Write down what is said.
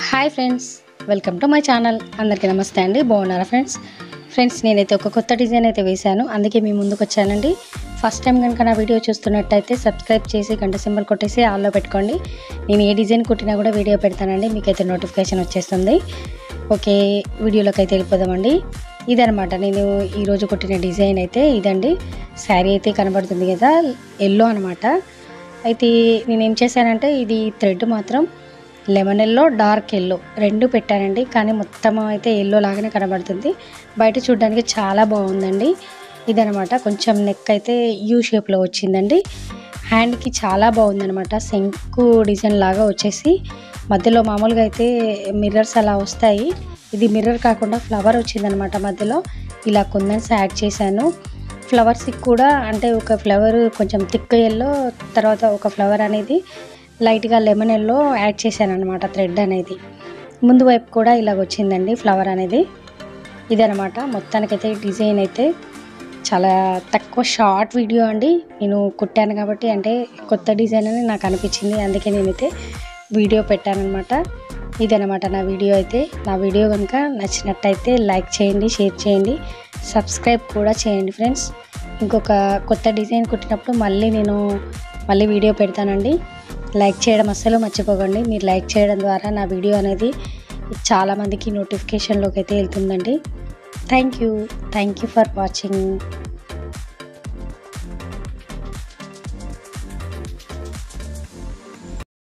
hi friends welcome to my channel అందరికీ నమస్తే అండి బాగున్నారా ఫ్రెండ్స్ ఫ్రెండ్స్ నేనైతే ఒక కొత్త డిజైన్ అయితే వేశాను అందుకే మీ ముందుకు వచ్చానండి ఫస్ట్ టైం కనుక నా వీడియో చూస్తున్నట్టయితే సబ్స్క్రైబ్ చేసి గంట సింబల్ కొట్టేసి ఆల్లో పెట్టుకోండి నేను ఏ డిజైన్ కుట్టినా కూడా వీడియో పెడతానండి మీకైతే నోటిఫికేషన్ వచ్చేస్తుంది ఓకే వీడియోలోకి అయితే వెళ్ళిపోదామండి ఇదనమాట నేను ఈరోజు కుట్టిన డిజైన్ అయితే ఇదండి శారీ అయితే కనబడుతుంది కదా ఎల్లో అనమాట అయితే నేను ఏం చేశానంటే ఇది థ్రెడ్ మాత్రం లెమన్ ఎల్లో డార్క్ ఎల్లో రెండు పెట్టానండి కానీ మొత్తం అయితే ఎల్లో లాగానే కనబడుతుంది బయట చూడడానికి చాలా బాగుందండి ఇదనమాట కొంచెం నెక్ అయితే యూ షేప్లో వచ్చిందండి హ్యాండ్కి చాలా బాగుందనమాట శంకు డిజైన్ లాగా వచ్చేసి మధ్యలో మామూలుగా అయితే మిర్రర్స్ అలా వస్తాయి ఇది మిర్రర్ కాకుండా ఫ్లవర్ వచ్చిందనమాట మధ్యలో ఇలా కుందన్స్ యాడ్ చేశాను ఫ్లవర్స్కి కూడా అంటే ఒక ఫ్లవర్ కొంచెం థిక్ ఎల్లో తర్వాత ఒక ఫ్లవర్ అనేది లైట్గా లెమన్ ఎల్లో యాడ్ చేశాను అనమాట థ్రెడ్ అనేది ముందు వైపు కూడా ఇలాగ వచ్చిందండి ఫ్లవర్ అనేది ఇదనమాట మొత్తానికైతే డిజైన్ అయితే చాలా తక్కువ షార్ట్ వీడియో అండి నేను కుట్టాను కాబట్టి అంటే కొత్త డిజైన్ అని నాకు అనిపించింది అందుకే నేనైతే వీడియో పెట్టానమాట ఇదనమాట నా వీడియో అయితే నా వీడియో కనుక నచ్చినట్టయితే లైక్ చేయండి షేర్ చేయండి సబ్స్క్రైబ్ కూడా చేయండి ఫ్రెండ్స్ ఇంకొక కొత్త డిజైన్ కుట్టినప్పుడు మళ్ళీ నేను మళ్ళీ వీడియో పెడతానండి లైక్ చేయడం అస్సలు మర్చిపోకండి మీరు లైక్ చేయడం ద్వారా నా వీడియో అనేది చాలామందికి నోటిఫికేషన్లోకి అయితే వెళ్తుందండి thank you thank you for watching